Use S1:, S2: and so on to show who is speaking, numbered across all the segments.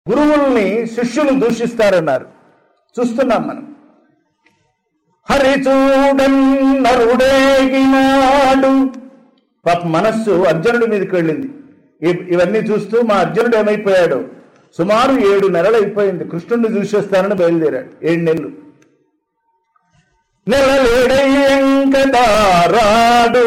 S1: గురువుల్ని శిష్యులు దూషిస్తారన్నారు చూస్తున్నాం మనం హరిచూడన్ నరుడేగినాడు పాప మనస్సు అర్జునుడి మీదకి వెళ్ళింది ఇ- ఇవన్నీ చూస్తూ మా అర్జునుడు ఏమైపోయాడు సుమారు ఏడు నెలలు అయిపోయింది కృష్ణుడిని చూసేస్తానని బయలుదేరాడు ఏడు నెలలు నెలలేడయ్యంకదారాడు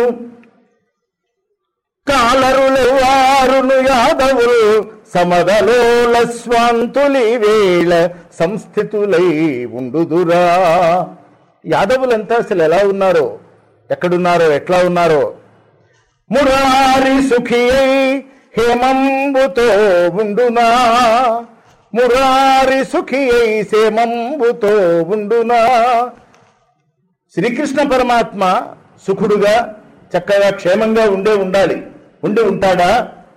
S1: కాలరులు వారును యాదవులు సమదలోల స్వాంతులి వేళ సంస్థితులై ఉండుదురా యాదవులంతా అసలు ఎలా ఉన్నారో ఎక్కడున్నారో ఎట్లా ఉన్నారో మురారి సుఖి హేమంబుతో ఉండునా మురారి సుఖి సేమంబుతో ఉండునా శ్రీకృష్ణ పరమాత్మ సుఖుడుగా చక్కగా క్షేమంగా ఉండే ఉండాలి ఉండి ఉంటాడా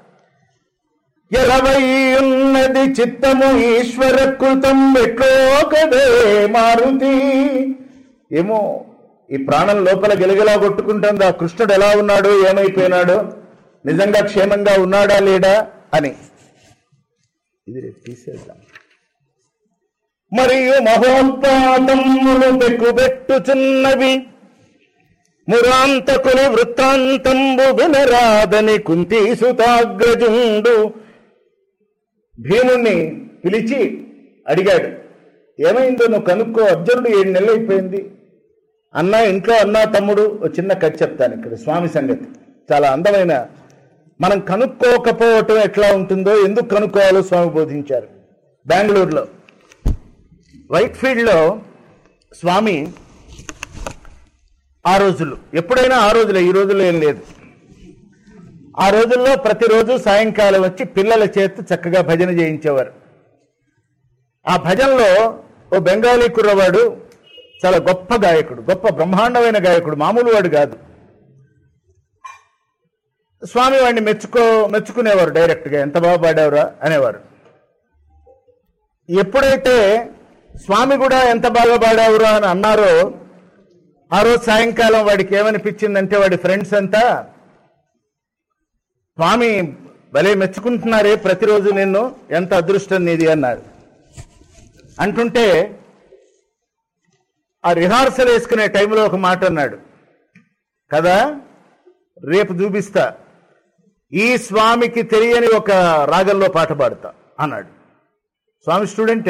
S1: ఎలవై ఉన్నది చిత్తము ఈశ్వర కృతం ఎట్లో కదే మారుతి ఏమో ఈ ప్రాణం లోపల గెలగలా కొట్టుకుంటుంది ఆ కృష్ణుడు ఎలా ఉన్నాడు ఏమైపోయినాడో నిజంగా క్షేమంగా ఉన్నాడా లేడా అని ఇది రేపు తీసేద్దాం మరియు మహోత్పాదములు పెక్కుబెట్టుచున్నవి మురాంతకుని వృత్తాంతంబు వినరాదని కుంతీసుతాగ్రజుండు భీముణ్ణి పిలిచి అడిగాడు ఏమైందో నువ్వు కనుక్కో అర్జునుడు ఏడు నెలలు అయిపోయింది అన్న ఇంట్లో అన్న తమ్ముడు ఓ చిన్న కథ చెప్తాను ఇక్కడ స్వామి సంగతి చాలా అందమైన మనం కనుక్కోకపోవటం ఎట్లా ఉంటుందో ఎందుకు కనుక్కోవాలో స్వామి బోధించారు బెంగళూరులో వైట్ ఫీల్డ్లో స్వామి ఆ రోజులు ఎప్పుడైనా ఆ రోజులే ఈ రోజుల్లో ఏం లేదు ఆ రోజుల్లో ప్రతిరోజు సాయంకాలం వచ్చి పిల్లల చేత చక్కగా భజన చేయించేవారు ఆ భజనలో ఓ బెంగాలీ కుర్రవాడు చాలా గొప్ప గాయకుడు గొప్ప బ్రహ్మాండమైన గాయకుడు మామూలు వాడు కాదు స్వామి వాడిని మెచ్చుకో మెచ్చుకునేవారు డైరెక్ట్గా ఎంత బాగా పాడేవరా అనేవారు ఎప్పుడైతే స్వామి కూడా ఎంత బాగా పాడావురా అని అన్నారో ఆ రోజు సాయంకాలం వాడికి ఏమనిపించిందంటే వాడి ఫ్రెండ్స్ అంతా స్వామి భలే మెచ్చుకుంటున్నారే ప్రతిరోజు నిన్ను ఎంత అదృష్టం నీది అన్నారు అంటుంటే ఆ రిహార్సల్ వేసుకునే టైంలో ఒక మాట అన్నాడు కదా రేపు చూపిస్తా ఈ స్వామికి తెలియని ఒక రాగంలో పాట పాడతా అన్నాడు స్వామి స్టూడెంటే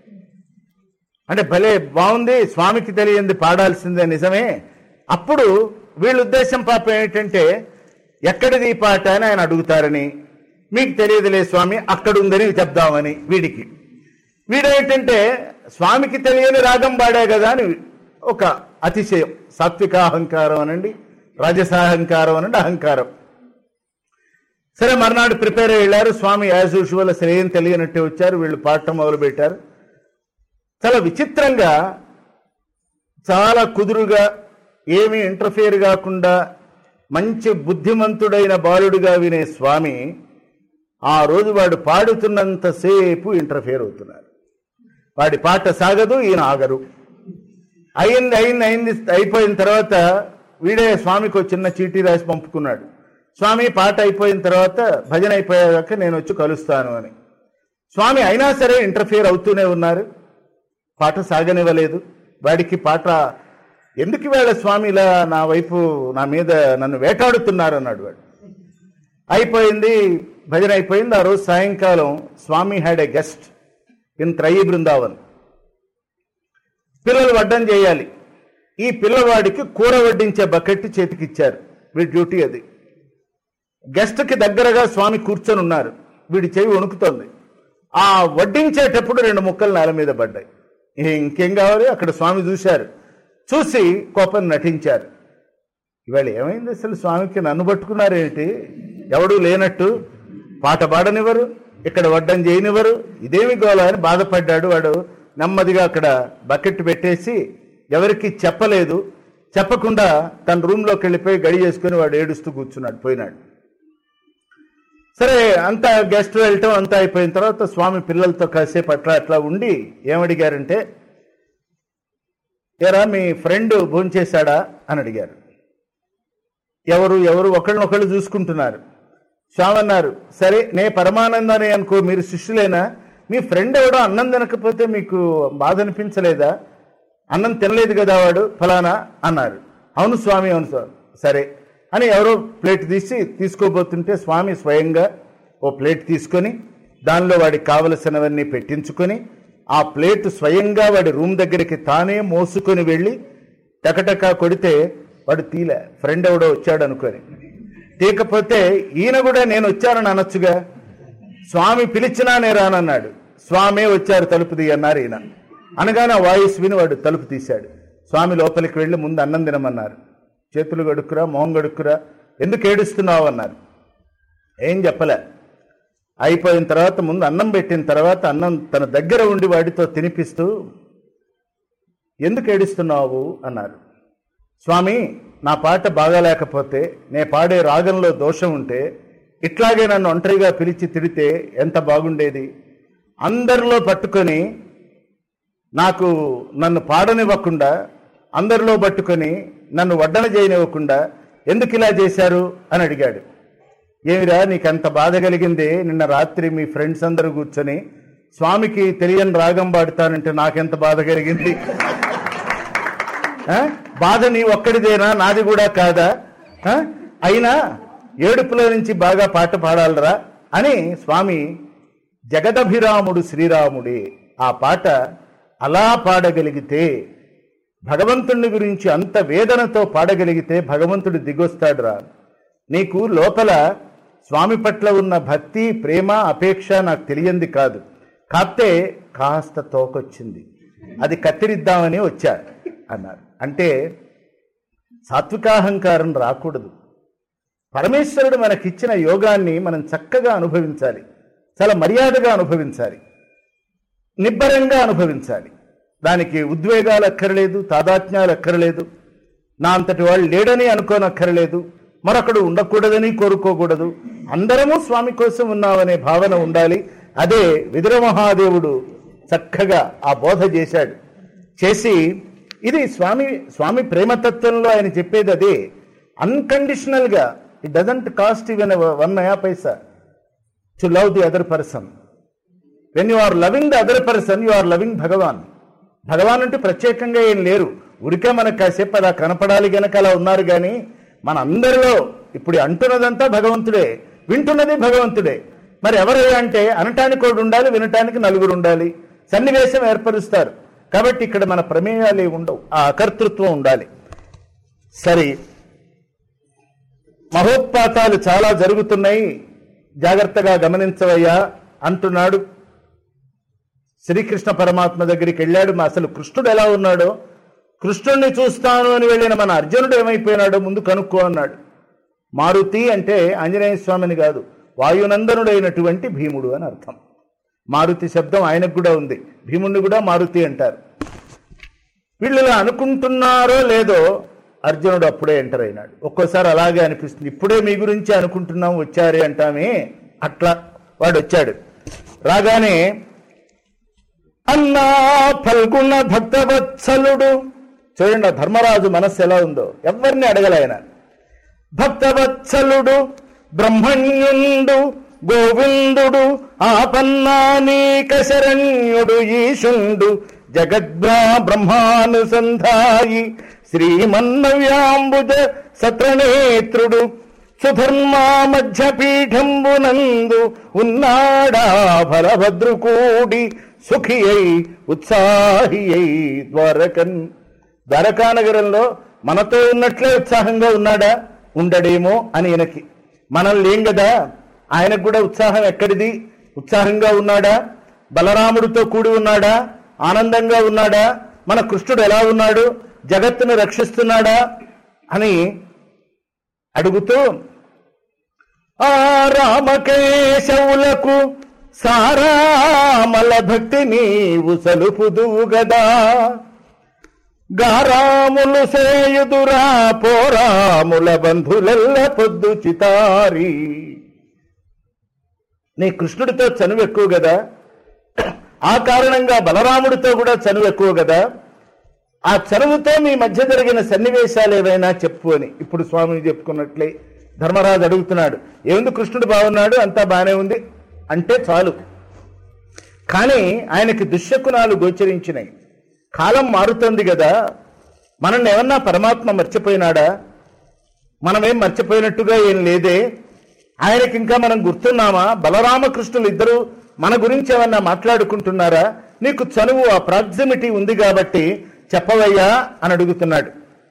S1: అంటే భలే బాగుంది స్వామికి తెలియంది పాడాల్సిందే నిజమే అప్పుడు వీళ్ళ ఉద్దేశం పాపం ఏంటంటే ఎక్కడిది ఈ పాట అని ఆయన అడుగుతారని మీకు తెలియదులే స్వామి అక్కడ ఉందని చెప్దామని వీడికి వీడేంటంటే స్వామికి తెలియని రాగం పాడా కదా అని ఒక అతిశయం సాత్విక అహంకారం అనండి రాజసాహంకారం అనండి అహంకారం సరే మర్నాడు ప్రిపేర్ అయ్యి వెళ్ళారు స్వామి యాజ్ యూజువల్ అసలు ఏం తెలియనట్టే వచ్చారు వీళ్ళు పాడటం మొదలు పెట్టారు చాలా విచిత్రంగా చాలా కుదురుగా ఏమీ ఇంటర్ఫియర్ కాకుండా మంచి బుద్ధిమంతుడైన బాలుడిగా వినే స్వామి ఆ రోజు వాడు పాడుతున్నంతసేపు ఇంటర్ఫియర్ అవుతున్నారు వాడి పాట సాగదు ఈయన ఆగరు అయింది అయింది అయింది అయిపోయిన తర్వాత వీడే స్వామికి ఒక చిన్న చీటీ రాసి పంపుకున్నాడు స్వామి పాట అయిపోయిన తర్వాత భజన అయిపోయాక నేను వచ్చి కలుస్తాను అని స్వామి అయినా సరే ఇంటర్ఫియర్ అవుతూనే ఉన్నారు పాట సాగనివ్వలేదు వాడికి పాట ఎందుకు వేళ స్వామి ఇలా నా వైపు నా మీద నన్ను వేటాడుతున్నారు అన్నాడు వాడు అయిపోయింది భజన అయిపోయింది ఆ రోజు సాయంకాలం Swami had a guest in Trayee Brindavan పిల్లలు వడ్డం చేయాలి ఈ పిల్లవాడికి కూర వడ్డించే బకెట్ చేతికిచ్చారు వీడి డ్యూటీ అది గెస్ట్కి దగ్గరగా స్వామి కూర్చొని ఉన్నారు వీడి చెవి వణుకుతోంది ఆ వడ్డించేటప్పుడు రెండు ముక్కలు నేల మీద పడ్డాయి ఇంకేం కావాలి అక్కడ స్వామి చూశారు చూసి కోపం నటించారు ఇవాళ ఏమైంది అసలు స్వామికి నన్ను పట్టుకున్నారేంటి ఎవడూ లేనట్టు పాట పాడనివ్వరు ఇక్కడ వడ్డం చేయనివ్వరు ఇదేమి గోల అని బాధపడ్డాడు వాడు నెమ్మదిగా అక్కడ బకెట్ పెట్టేసి ఎవరికి చెప్పలేదు చెప్పకుండా తన రూమ్లోకి వెళ్ళిపోయి గడి చేసుకుని వాడు ఏడుస్తూ కూర్చున్నాడు పోయినాడు సరే అంతా గెస్ట్ వెళ్ళటం అంతా అయిపోయిన తర్వాత స్వామి పిల్లలతో కాసేపు అట్లా అట్లా ఉండి ఏమడిగారంటే ఎరా మీ ఫ్రెండ్ భోంచేశాడా అని అడిగారు ఎవరు ఎవరు ఒకళ్ళనొకళ్ళు చూసుకుంటున్నారు స్వామి అన్నారు సరే నే పరమానందని అనుకో మీరు శిష్యులేనా మీ ఫ్రెండ్ ఎవడో అన్నం తినకపోతే మీకు బాధ అనిపించలేదా అన్నం తినలేదు కదా వాడు ఫలానా అన్నారు అవును స్వామి అవును స్వామి సరే అని ఎవరో ప్లేట్ తీసి తీసుకోబోతుంటే స్వామి స్వయంగా ఓ ప్లేట్ తీసుకొని దానిలో వాడికి కావలసినవన్నీ పెట్టించుకొని ఆ ప్లేట్ స్వయంగా వాడి రూమ్ దగ్గరికి తానే మోసుకొని వెళ్ళి టకటకా కొడితే వాడు తీలే ఫ్రెండ్ ఎవడో వచ్చాడు అనుకొని తీయకపోతే ఈయన కూడా నేను వచ్చానని అనొచ్చుగా స్వామి పిలిచినా నేను రానన్నాడు స్వామే వచ్చారు తలుపు తీయన్నారు ఈయన అనగానే ఆ వాయిస్ విని వాడు తలుపు తీశాడు స్వామి లోపలికి వెళ్ళి ముందు అన్నం తినమన్నారు చేతులు గడుక్కురా మొహం గడుక్కురా ఎందుకు ఏడుస్తున్నావు అన్నారు ఏం చెప్పలే అయిపోయిన తర్వాత ముందు అన్నం పెట్టిన తర్వాత అన్నం తన దగ్గర ఉండి వాడితో తినిపిస్తూ ఎందుకు ఏడుస్తున్నావు అన్నారు స్వామి నా పాట బాగాలేకపోతే నే పాడే రాగంలో దోషం ఉంటే ఇట్లాగే నన్ను ఒంటరిగా పిలిచి తిడితే ఎంత బాగుండేది అందరిలో పట్టుకొని నాకు నన్ను పాడనివ్వకుండా అందరిలో పట్టుకొని నన్ను వడ్డన చేయనివ్వకుండా ఎందుకు ఇలా చేశారు అని అడిగాడు ఏమిరా నీకు అంత బాధ కలిగింది నిన్న రాత్రి మీ ఫ్రెండ్స్ అందరూ కూర్చొని స్వామికి తెలియని రాగం పాడుతానంటే నాకెంత బాధ కలిగింది ఆ? బాధ నీ ఒక్కడిదేనా నాది కూడా కాదా ఆ? అయినా ఏడుపులో నుంచి బాగా పాట పాడాలరా అని స్వామి జగదభిరాముడు శ్రీరాముడే ఆ పాట అలా పాడగలిగితే భగవంతుని గురించి అంత వేదనతో పాడగలిగితే భగవంతుడు దిగొస్తాడురా నీకు లోపల స్వామి పట్ల ఉన్న భక్తి ప్రేమ అపేక్ష నాకు తెలియంది కాదు కాస్తే కాస్త తోకొచ్చింది అది కత్తిరిద్దామని వచ్చా అన్నారు అంటే సాత్వికాహంకారం రాకూడదు పరమేశ్వరుడు మనకిచ్చిన యోగాన్ని మనం చక్కగా అనుభవించాలి చాలా మర్యాదగా అనుభవించాలి నిబ్బరంగా అనుభవించాలి దానికి ఉద్వేగాలు అక్కర్లేదు తాదాత్మ్యాలు అక్కర్లేదు నా అంతటి వాళ్ళు లేడని అనుకోనక్కర్లేదు మరొకడు ఉండకూడదని కోరుకోకూడదు అందరము స్వామి కోసం ఉన్నామనే భావన ఉండాలి అదే విదుర మహాదేవుడు చక్కగా ఆ బోధ చేశాడు చేసి ఇది స్వామి స్వామి ప్రేమతత్వంలో ఆయన చెప్పేది అదే అన్కండిషనల్గా it doesn't cost even one naya paisa to love the other person when you are loving the other person you are loving Bhagavan Bhagavan అంటే ప్రత్యేకంగా ఏం లేరు ఉరికే మనకు కాసేపు అలా కనపడాలి గనక అలా ఉన్నారు కానీ మన అందరిలో ఇప్పుడు అంటున్నదంతా భగవంతుడే వింటున్నది భగవంతుడే మరి ఎవరయ్యా అంటే అనటానికి ఒకడు ఉండాలి వినటానికి నలుగురు ఉండాలి సన్నివేశం ఏర్పరుస్తారు కాబట్టి ఇక్కడ మన ప్రమేయాలు ఏమి ఉండవు ఆ అకర్తృత్వం ఉండాలి సరే మహోత్పాతాలు చాలా జరుగుతున్నాయి జాగ్రత్తగా గమనించవయ్యా అంటున్నాడు శ్రీకృష్ణ పరమాత్మ దగ్గరికి వెళ్ళాడు మా అసలు కృష్ణుడు ఎలా ఉన్నాడో కృష్ణుడిని చూస్తాను అని వెళ్ళిన మన అర్జునుడు ఏమైపోయినాడో ముందు కనుక్కో అన్నాడు మారుతి అంటే ఆంజనేయ స్వామిని కాదు వాయునందనుడైనటువంటి భీముడు అని అర్థం మారుతి శబ్దం ఆయనకు కూడా ఉంది భీముడిని కూడా మారుతి అంటారు వీళ్ళు ఇలా అనుకుంటున్నారో లేదో అర్జునుడు అప్పుడే ఎంటర్ అయినాడు ఒక్కోసారి అలాగే అనిపిస్తుంది ఇప్పుడే మీ గురించి అనుకుంటున్నాం వచ్చారే అంటామే అట్లా వాడు వచ్చాడు రాగానే అన్నా ఫల్గుణ భక్తవత్సలుడు చూడండి ఆ ధర్మరాజు మనస్సు ఎలా ఉందో ఎవరిని అడగలయన భక్తవత్సలుడు బ్రహ్మణ్యుండు గోవిందుడు ఆపన్నానీక శరణ్యుడు ఈశుండు జగద్బ్రా బ్రహ్మానుసంధాయి శ్రీమన్నవ్యాంబుజ సత్రనేత్రుడు సుధర్మా మధ్యపీఠంబునందు ఉన్నాడా బలభద్రుకూడి సుఖి అయి ఉత్సాహి అయి ద్వారకన్ ద్వారకానగరంలో మనతో ఉన్నట్లే ఉత్సాహంగా ఉన్నాడా ఉండడేమో అని ఈయనకి మనం లేం కదా ఆయనకు కూడా ఉత్సాహం ఎక్కడిది ఉత్సాహంగా ఉన్నాడా బలరాముడితో కూడి ఉన్నాడా ఆనందంగా ఉన్నాడా మన కృష్ణుడు ఎలా ఉన్నాడు జగత్తును రక్షిస్తున్నాడా అని అడుగుతూ ఆ రామకేశవులకు సారామల భక్తి నీవు సలుపుదువు గదా గారాములు సేయుదురా పోరాముల బంధులెల్ల పొద్దు చితారి నీ కృష్ణుడితో చనువు ఎక్కువ కదా ఆ కారణంగా బలరాముడితో కూడా చనువు ఎక్కువ కదా ఆ చనువుతో మీ మధ్య జరిగిన సన్నివేశాలు ఏవైనా చెప్పు అని ఇప్పుడు స్వామిని చెప్పుకున్నట్లే ధర్మరాజు అడుగుతున్నాడు ఏముంది కృష్ణుడు బాగున్నాడు అంతా బాగానే ఉంది అంటే చాలు కానీ ఆయనకి దుశ్శకునాలు గోచరించినాయి కాలం మారుతుంది కదా మనల్ని ఏమన్నా పరమాత్మ మర్చిపోయినాడా మనమేం మర్చిపోయినట్టుగా ఏం లేదే ఆయనకి ఇంకా మనం గుర్తున్నామా బలరామకృష్ణులు ఇద్దరు మన గురించి ఏమన్నా మాట్లాడుకుంటున్నారా నీకు చనువు ఆ ప్రాక్సిమిటీ ఉంది కాబట్టి చెప్పవయ్యా అని అడుగుతున్నాడు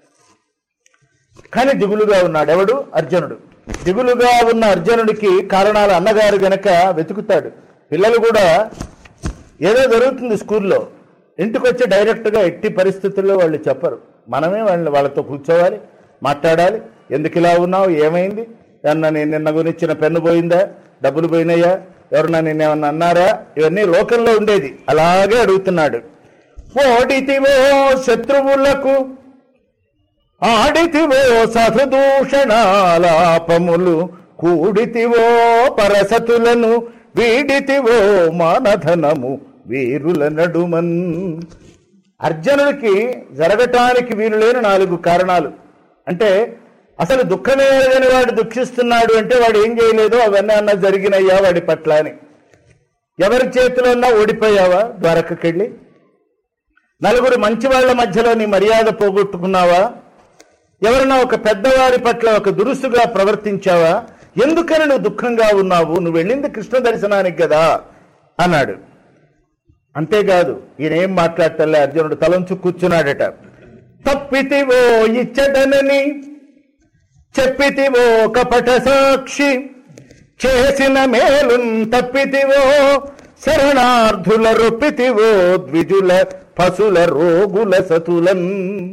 S1: కానీ దిగులుగా ఉన్నాడు ఎవడు అర్జునుడు దిగులుగా ఉన్న అర్జునుడికి కారణాలు అన్నగారు గనక వెతుకుతాడు పిల్లలు కూడా ఏదో జరుగుతుంది స్కూల్లో ఇంటికి వచ్చి డైరెక్ట్గా ఎట్టి పరిస్థితుల్లో వాళ్ళు చెప్పరు మనమే వాళ్ళని వాళ్ళతో కూర్చోవాలి మాట్లాడాలి ఎందుకు ఇలా ఉన్నావు ఏమైంది ఏమన్నా నేను నిన్న గురించిన పెన్ను పోయిందా డబ్బులు పోయినాయా ఎవరన్నా నిన్నేమన్నా అన్నారా ఇవన్నీ లోకంలో ఉండేది అలాగే అడుగుతున్నాడు ఓడితివో శత్రువులకు ఆడితివో సహదూషణాలాపములు కూడితివో పరసతులను వీడితివో మానధనము వీరుల నడుమన్ అర్జునుడికి జరగటానికి వీలు లేని నాలుగు కారణాలు అంటే అసలు దుఃఖమే లేని వాడు దుఃఖిస్తున్నాడు అంటే వాడు ఏం చేయలేదు అవన్నీ అన్న జరిగినయ్యా వాడి పట్ల అని ఎవరి చేతిలో ఉన్నా ఓడిపోయావా ద్వారకకెళ్ళి నలుగురు మంచి వాళ్ళ మధ్యలో నీ మర్యాద పోగొట్టుకున్నావా ఎవరైనా ఒక పెద్దవారి పట్ల ఒక దురుసుగా ప్రవర్తించావా ఎందుకని నువ్వు దుఃఖంగా ఉన్నావు నువ్వు వెళ్ళింది కృష్ణ దర్శనానికి కదా అన్నాడు అంతేకాదు ఈయన ఏం మాట్లాడతలే అర్జునుడు తలంచు కూర్చున్నాడట తప్పితివో ఇచ్చదనని చెప్పితివో కపట సాక్షి చేసిన మేలున్ తప్పితివో శరణార్థుల రొప్పితివో ద్విజుల పశుల రోగుల సతులన్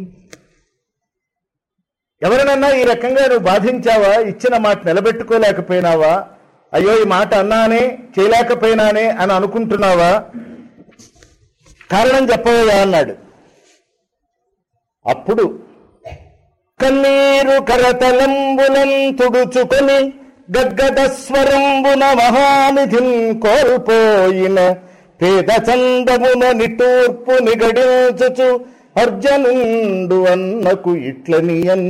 S1: ఎవరినన్నా ఈ రకంగా నువ్వు బాధించావా ఇచ్చిన మాట నిలబెట్టుకోలేకపోయినావా అయ్యో ఈ మాట అన్నానే చేయలేకపోయినానే అని అనుకుంటున్నావా కారణం చెప్పవయ్యా అన్నాడు అప్పుడు కన్నీరు కరతలంబులం తుడుచుకొని గగ్గద స్వరంబున మహానిధిన్ కోల్పోయిన పేద చందమున నిటూర్పు నిగడించుచు అర్జనుండు అన్నకు ఇట్లనియన్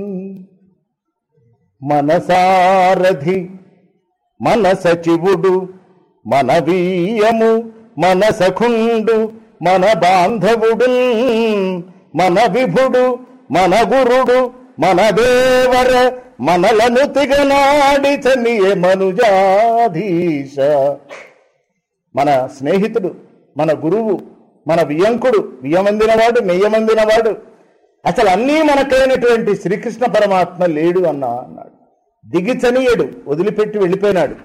S1: మనసారథి మన సచివుడు మన వీయము మన సఖుండు మన బాంధవుడు మన విభుడు మన గురుడు మన దేవర మనలను తిగనాడి చనియే మనుజాధీశ మన స్నేహితుడు మన గురువు మన వియంకుడు వియ్యమందినవాడు నెయ్యమందినవాడు అసలు అన్నీ మనకైనటువంటి శ్రీకృష్ణ పరమాత్మ లేడు అన్నా అన్నాడు దిగిచనీయడు వదిలిపెట్టి వెళ్ళిపోయినాడు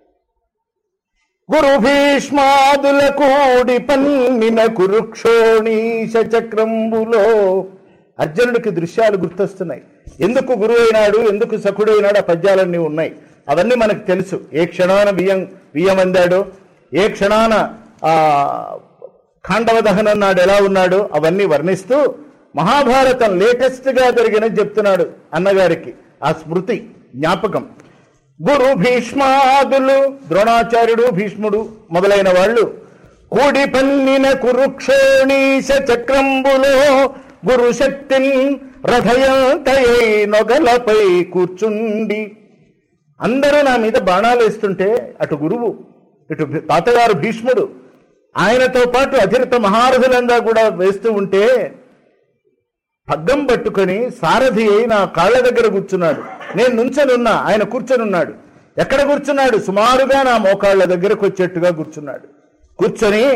S1: గురు భీష్మాదుల కూడి పన్నిన కురుక్షోణీశ చక్రంబులో అర్జునుడికి దృశ్యాలు గుర్తొస్తున్నాయి ఎందుకు గురువు అయినాడు ఎందుకు సఖుడైనాడు ఆ పద్యాలన్నీ ఉన్నాయి అవన్నీ మనకు తెలుసు ఏ క్షణాన బియ్యం బియ్యం అందాడో ఏ క్షణాన ఆ ఖాండవ దహనం నాడు ఎలా ఉన్నాడో అవన్నీ వర్ణిస్తూ మహాభారతం లేటెస్ట్ గా జరిగిన చెప్తున్నాడు అన్నగారికి ఆ స్మృతి జ్ఞాపకం గురు భీష్మాదులు ద్రోణాచార్యుడు భీష్ముడు మొదలైన వాళ్ళు కూడి పన్నిన కురుక్షోణీశ చక్రంబులో గురు శక్తిని రథయంతయై నొగలపై కూర్చుండి అందరూ నా మీద బాణాలు వేస్తుంటే అటు గురువు ఇటు భీ- తాతగారు భీష్ముడు ఆయనతో పాటు అధిరత మహారథులందా కూడా వేస్తూ ఉంటే పగ్గం పట్టుకొని సారథి అయి నా కాళ్ళ దగ్గర కూర్చున్నాడు నేను నుంచనున్నా ఆయన కూర్చొనున్నాడు ఎక్కడ కూర్చున్నాడు సుమారుగా నా మోకాళ్ళ దగ్గరకు వచ్చేట్టుగా కూర్చున్నాడు కూర్చొని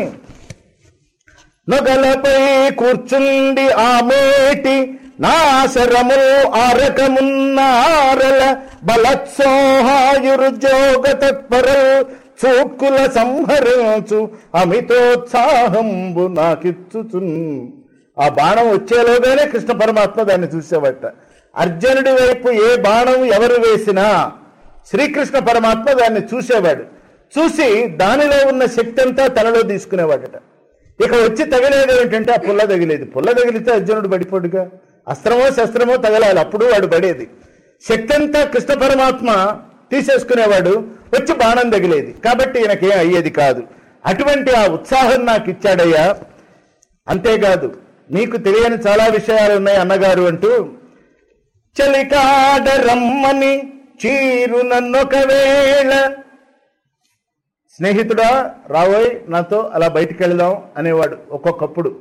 S1: నొగలపై కూర్చుండి ఆ మేటి నాశరములు ఆరకమున్నారల బలత్సోహాయుర్జోగ తత్పరల్ చూక్కుల సంహరించు అమితోత్సాహంబు నాకిచ్చుచున్ ఆ బాణం వచ్చేలోగానే కృష్ణ పరమాత్మ దాన్ని చూసేవట అర్జునుడి వైపు ఏ బాణం ఎవరు వేసినా శ్రీకృష్ణ పరమాత్మ దాన్ని చూసేవాడు చూసి దానిలో ఉన్న శక్తి అంతా తనలో తీసుకునేవాడట ఇక వచ్చి తగిలేది ఏంటంటే ఆ పుల్ల తగిలేది పుల్ల తగిలితే అర్జునుడు పడిపోడుగా అస్త్రమో శస్త్రమో తగలాలి అప్పుడు వాడు పడేది శక్తి అంతా కృష్ణ పరమాత్మ తీసేసుకునేవాడు వచ్చి బాణం తగిలేది కాబట్టి ఈయనకేం అయ్యేది కాదు అటువంటి ఆ ఉత్సాహం నాకు ఇచ్చాడయ్యా అంతేకాదు మీకు తెలియని చాలా విషయాలు ఉన్నాయి అన్నగారు అంటూ చలికాడ రమ్మని చీరు నన్నొకవేళ స్నేహితుడా రావోయ్ నాతో అలా బయటికి వెళదాం అనేవాడు ఒక్కొక్కప్పుడు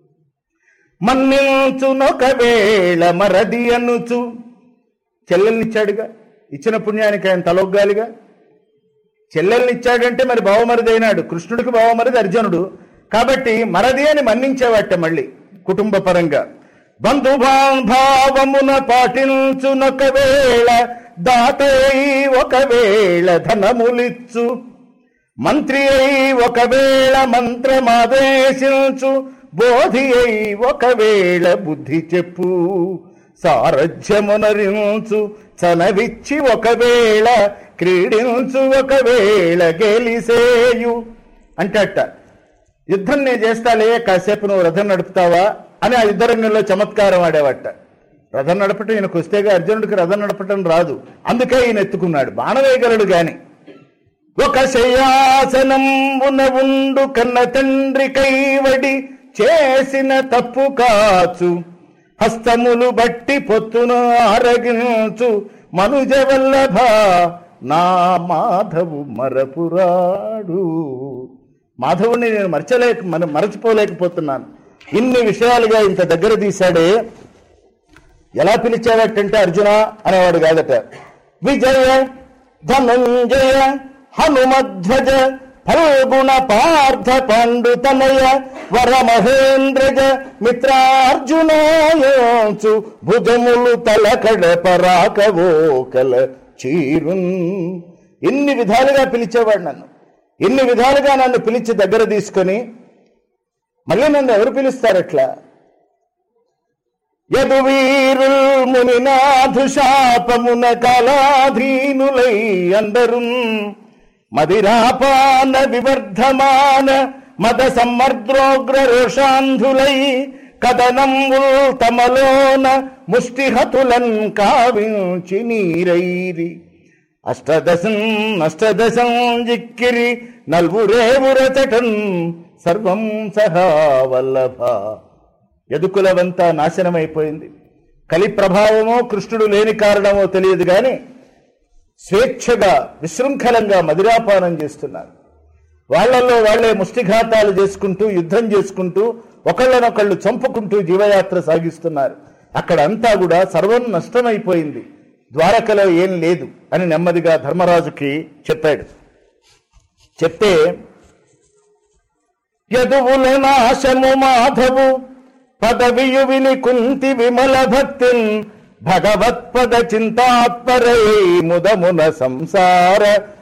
S1: మన్నించునొకవేళ మరది అనుచు చెల్లెల్నిచ్చాడుగా ఇచ్చిన పుణ్యానికి ఆయన తలొగ్గాలిగా చెల్లెల్ని ఇచ్చాడంటే మరి బావమరిది అయినాడు కృష్ణుడికి బావమరిది అర్జునుడు కాబట్టి మరది అని మన్నించేవాట మళ్ళీ కుటుంబ పరంగా బంధుభావమున పాటించునొకవేళ దాతై ఒకవేళ ధనములిచ్చు మంత్రి అయి ఒకవేళ మంత్రమాదేశించు బోధి అయి ఒకవేళ బుద్ధి చెప్పు సారథ్యమునరించు చనవిచ్చి ఒకవేళ క్రీడించు ఒకవేళ గెలిసేయు అంటట యుద్ధం నేను చేస్తాలే కాసేపు నువ్వు రథం నడుపుతావా అని ఆ యుద్ధ రంగంలో చమత్కారం ఆడేవట రథం నడపటం ఈయనకు వస్తేగా అర్జునుడికి రథం నడపటం రాదు అందుకే ఈయన ఎత్తుకున్నాడు బాణవేయగలడు గాని ఒక శయాసనంబున ఉండు కన్న తండ్రి కైవడి చేసిన తప్పు కాచు హస్తములు బట్టి పొత్తున ఆరగించు మనుజ వల్లభ నా మాధవు మరపురాడు మాధవుని నేను మరచలేక మన మరచిపోలేకపోతున్నాను ఇన్ని విషయాలుగా ఇంత దగ్గర తీశాడే ఎలా పిలిచాడటంటే అర్జున అనేవాడు కాదట విజయ ధనంజయ హనుమధ్వజ ఫల్గుణ పార్థ పాండుతనయ వర మహేంద్రజ మిత్రార్జునాయోచు భుజములు తలకడ పరాకవోకల చీరున్ ఎన్ని విధాలుగా పిలిచేవాడు నన్ను ఎన్ని విధాలుగా నన్ను పిలిచి దగ్గర తీసుకొని మళ్ళీ నన్ను ఎవరు పిలుస్తారట్లా యదు వీరుల్ మునినాథు శాపమున కళాధీనులై అందరు మదిరాపాన వివర్ధమాన మద సమ్మర్ద్రోగ్ర రోషాంధులై కదనంబుల్ తమలోన ముష్టిహతులన్ కావించి నీరైరి అష్టదశం అష్టదశం జిక్కిరి నల్వురేవురచటన్ సర్వం సహా వల్లభ యదుకులవంతా నాశనమైపోయింది కలి ప్రభావమో కృష్ణుడు లేని కారణమో తెలియదు గాని స్వేచ్ఛగా విశృంఖలంగా మదిరాపానం చేస్తున్నారు వాళ్ళల్లో వాళ్లే ముష్టిఘాతాలు చేసుకుంటూ యుద్ధం చేసుకుంటూ ఒకళ్ళనొకళ్ళు చంపుకుంటూ జీవయాత్ర సాగిస్తున్నారు అక్కడ అంతా కూడా సర్వం నష్టమైపోయింది ద్వారకలో ఏం లేదు అని నెమ్మదిగా ధర్మరాజుకి చెప్పాడు చెప్తే యదువుల నాశము మాధవు పదవియు విని కుంతి విమల భక్తిన్ భగవత్పద చింతాత్పరై ముదమున సంసార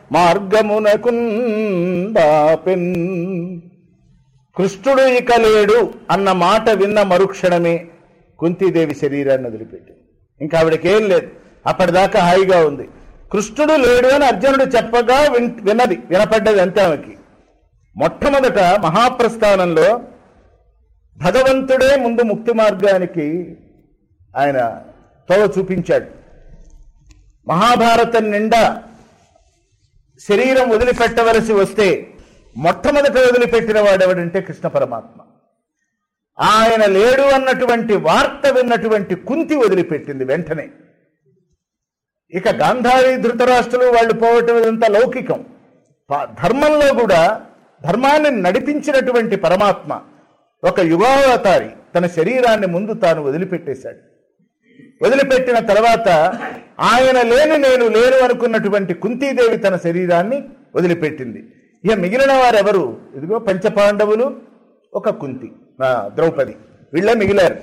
S1: మార్గమునకుందాపెన్ కృష్ణుడు ఇక లేడు అన్న మాట విన్న మరుక్షణమే కుంతీదేవి శరీరాన్ని వదిలిపెట్టింది ఇంకా ఆవిడకేం లేదు అప్పటిదాకా హాయిగా ఉంది కృష్ణుడు లేడు అని అర్జునుడు చెప్పగా విన్- విన్నది వినపడ్డది అంతే ఆమెకి మొట్టమొదట మహాప్రస్థానంలో భగవంతుడే ముందు ముక్తి మార్గానికి ఆయన తోవ చూపించాడు మహాభారతం నిండా శరీరం వదిలిపెట్టవలసి వస్తే మొట్టమొదట వదిలిపెట్టిన వాడెవడంటే కృష్ణ పరమాత్మ ఆయన లేడు అన్నటువంటి వార్త విన్నటువంటి కుంతి వదిలిపెట్టింది వెంటనే ఇక గాంధారి ధృతరాష్ట్రులు వాళ్ళు పోవటం ఇదంతా లౌకికం ప- ధర్మంలో కూడా ధర్మాన్ని నడిపించినటువంటి పరమాత్మ ఒక యుగావతారి తన శరీరాన్ని ముందు తాను వదిలిపెట్టేశాడు వదిలిపెట్టిన తర్వాత ఆయన లేని నేను లేను అనుకున్నటువంటి కుంతీదేవి తన శరీరాన్ని వదిలిపెట్టింది ఇక మిగిలిన వారెవరు ఇదిగో పంచపాండవులు ఒక కుంతి ఆ, ద్రౌపది వీళ్ళే మిగిలారు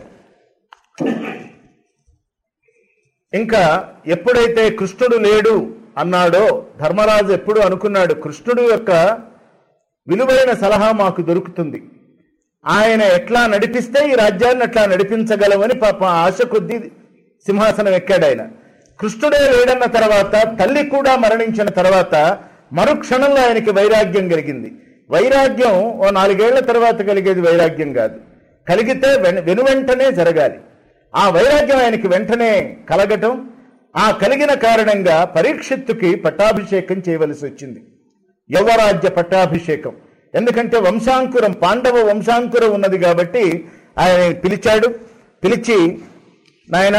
S1: ఇంకా ఎప్పుడైతే కృష్ణుడు లేడు అన్నాడో ధర్మరాజు ఎప్పుడు అనుకున్నాడు కృష్ణుడు యొక్క విలువైన సలహా మాకు దొరుకుతుంది ఆయన ఎట్లా నడిపిస్తే ఈ రాజ్యాన్ని అట్లా నడిపించగలమని పాప ఆశ కొద్దీ సింహాసనం ఎక్కాడు ఆయన కృష్ణుడే లేడన్న తర్వాత తల్లి కూడా మరణించిన తర్వాత మరుక్షణంలో ఆయనకి వైరాగ్యం కలిగింది వైరాగ్యం ఓ నాలుగేళ్ల తర్వాత కలిగేది వైరాగ్యం కాదు కలిగితే వెను వెనువెంటనే జరగాలి ఆ వైరాగ్యం ఆయనకి వెంటనే కలగటం ఆ కలిగిన కారణంగా పరీక్షిత్తుకి పట్టాభిషేకం చేయవలసి వచ్చింది యవరాజ్య పట్టాభిషేకం ఎందుకంటే వంశాంకురం పాండవ వంశాంకురం ఉన్నది కాబట్టి ఆయన పిలిచాడు పిలిచి నాయన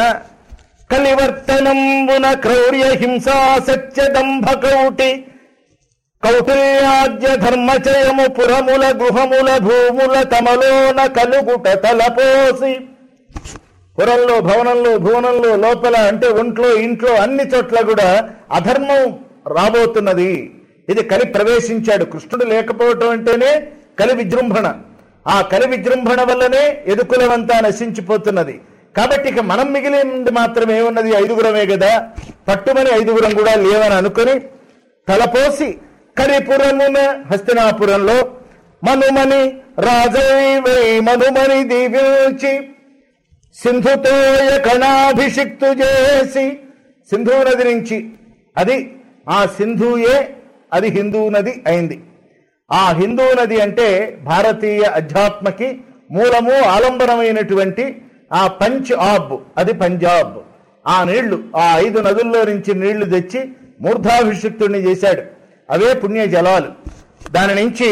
S1: కలివర్తనంబున క్రౌర్య హింసా సత్య దంభకౌటి కౌటిల్యాద్య ధర్మచయము పురముల గృహముల భూముల తమలోన కలుగుట తలపోసి పురంలో భవనంలో భువనంలో లోపల అంటే ఒంట్లో ఇంట్లో అన్ని చోట్ల కూడా అధర్మం రాబోతున్నది ఇది కలి ప్రవేశించాడు కృష్ణుడు లేకపోవటం అంటేనే కలి విజృంభణ ఆ కలి విజృంభణ వల్లనే ఎదుకులమంతా నశించిపోతున్నది కాబట్టి ఇక మనం మిగిలింది మాత్రమే ఉన్నది ఐదుగురమే కదా పట్టుమని ఐదుగురం కూడా లేవని అనుకుని తలపోసి కరిపురమున హస్తినాపురంలో మనుమని రాజవై మనుమని దీవించి సింధుతోయ కణాభిషిక్తు చేసి సింధు నది నుంచి అది ఆ సింధుయే అది హిందూ నది అయింది ఆ హిందూ నది అంటే భారతీయ అధ్యాత్మకి మూలము ఆలంబనమైనటువంటి ఆ పంచ్ ఆబ్ అది పంజాబ్ ఆ నీళ్లు ఆ ఐదు నదుల్లో నుంచి నీళ్లు తెచ్చి మూర్ధాభిషిక్తుడిని చేశాడు అవే పుణ్య జలాలు దాని నుంచి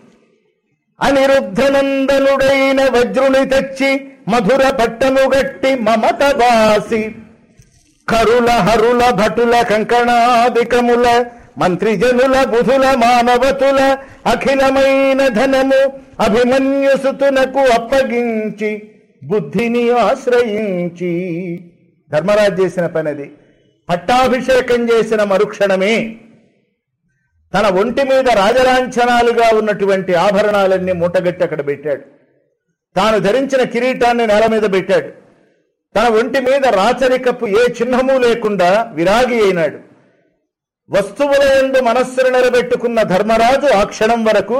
S1: అనిరుద్ధనందనుడైన వజ్రుని తెచ్చి మధుర పట్టము గట్టి మమత బాసి కరుల హరుల భటుల కంకణాదికముల మంత్రిజనుల బుధుల మానవతుల అఖిలమైన ధనము అభిమన్యుసుతునకు అప్పగించి బుద్ధిని ఆశ్రయించి ధర్మరాజు చేసిన పనిది పట్టాభిషేకం చేసిన మరుక్షణమే తన ఒంటి మీద రాజలాంఛనాలుగా ఉన్నటువంటి ఆభరణాలన్నీ మూటగట్టి అక్కడ పెట్టాడు తాను ధరించిన కిరీటాన్ని నేల మీద పెట్టాడు తన ఒంటి మీద రాచరికపు ఏ చిహ్నము లేకుండా విరాగి అయినాడు వస్తువుల ఎందు మనస్సును నిలబెట్టుకున్న ధర్మరాజు ఆ క్షణం వరకు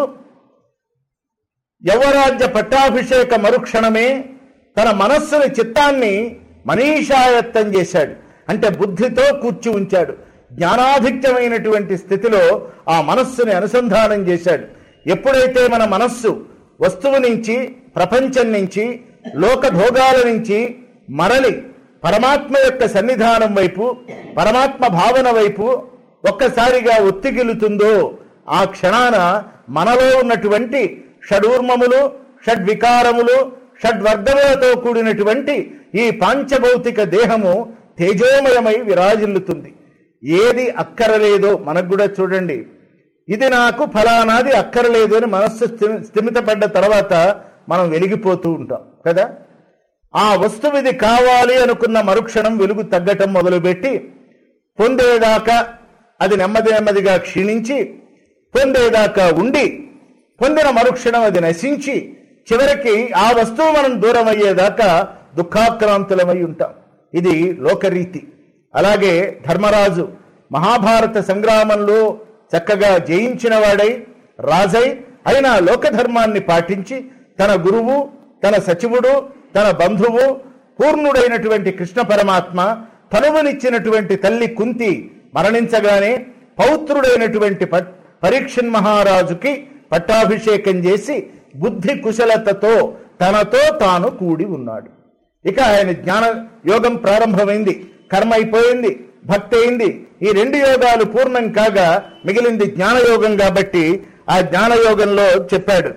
S1: యవరాజ్య పట్టాభిషేక మరుక్షణమే తన మనస్సుని చిత్తాన్ని మనీషాయత్తం చేశాడు అంటే బుద్ధితో కూర్చి ఉంచాడు జ్ఞానాధిక్యమైనటువంటి స్థితిలో ఆ మనస్సుని అనుసంధానం చేశాడు ఎప్పుడైతే మన మనస్సు వస్తువు నుంచి ప్రపంచం నుంచి లోక భోగాల నుంచి మరలి పరమాత్మ యొక్క సన్నిధానం వైపు పరమాత్మ భావన వైపు ఒక్కసారిగా ఒత్తిగిలుతుందో ఆ క్షణాన మనలో ఉన్నటువంటి షడూర్మములు షడ్వికారములు షడ్వర్గములతో కూడినటువంటి ఈ పాంచభౌతిక దేహము తేజోమయమై విరాజిల్లుతుంది ఏది అక్కరలేదో మనకు కూడా చూడండి ఇది నాకు ఫలానాది అక్కరలేదు అని మనస్సు స్థి- స్థిమితపడ్డ తర్వాత మనం వెలిగిపోతూ ఉంటాం కదా ఆ వస్తువు ఇది కావాలి అనుకున్న మరుక్షణం వెలుగు తగ్గటం మొదలుపెట్టి పొందేదాకా అది నెమ్మది నెమ్మదిగా క్షీణించి పొందేదాకా ఉండి పొందిన మరుక్షణం అది నశించి చివరికి ఆ వస్తువు మనం దూరం అయ్యేదాకా దుఃఖాక్రాంతులమై ఉంటాం ఇది లోకరీతి అలాగే ధర్మరాజు మహాభారత సంగ్రామంలో చక్కగా జయించిన వాడై రాజై అయినా లోకధర్మాన్ని పాటించి తన గురువు తన సచివుడు తన బంధువు పూర్ణుడైనటువంటి కృష్ణ పరమాత్మ తనువునిచ్చినటువంటి తల్లి కుంతి మరణించగానే పౌత్రుడైనటువంటి ప- పరీక్షన్ మహారాజుకి పట్టాభిషేకం చేసి బుద్ధి కుశలతతో తనతో తాను కూడి ఉన్నాడు ఇక ఆయన జ్ఞాన యోగం ప్రారంభమైంది కర్మ అయిపోయింది భక్తి అయింది ఈ రెండు యోగాలు పూర్ణం కాగా మిగిలింది జ్ఞానయోగం కాబట్టి ఆ జ్ఞానయోగంలో చెప్పాడు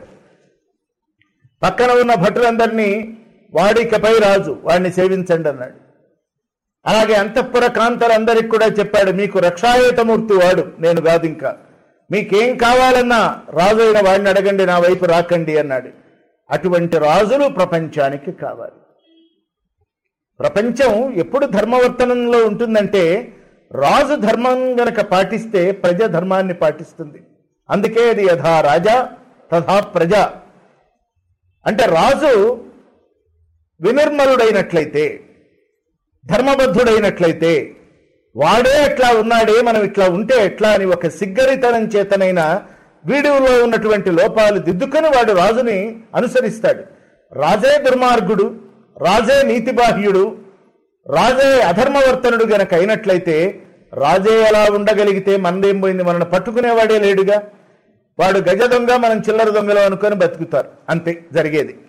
S1: పక్కన ఉన్న భటులందరినీ వాడికపై రాజు వాడిని సేవించండి అన్నాడు అలాగే అంతఃపుర కాంతలందరికి కూడా చెప్పాడు మీకు రక్షాయుతమూర్తి వాడు నేను కాదు ఇంకా మీకేం కావాలన్నా రాజు అయిన వాడిని అడగండి నా వైపు రాకండి అన్నాడు అటువంటి రాజులు ప్రపంచానికి కావాలి ప్రపంచం ఎప్పుడు ధర్మవర్తనంలో ఉంటుందంటే రాజు ధర్మం గనక పాటిస్తే ప్రజ ధర్మాన్ని పాటిస్తుంది అందుకే అది యథా రాజా తథా ప్రజ అంటే రాజు వినిర్మలుడైనట్లయితే ధర్మబద్ధుడైనట్లయితే వాడే అట్లా ఉన్నాడే మనం ఇట్లా ఉంటే ఎట్లా అని ఒక సిగ్గరితనం చేతనైనా వీడియోలో ఉన్నటువంటి లోపాలు దిద్దుకొని వాడు రాజుని అనుసరిస్తాడు రాజే దుర్మార్గుడు రాజే నీతిబాహ్యుడు రాజే అధర్మవర్తనుడు గనక అయినట్లయితే రాజే ఎలా ఉండగలిగితే మనదేం పోయింది మనల్ని పట్టుకునేవాడే లేడుగా వాడు గజ దొంగ మనం చిల్లర దొంగలు అనుకొని బతుకుతారు అంతే జరిగేది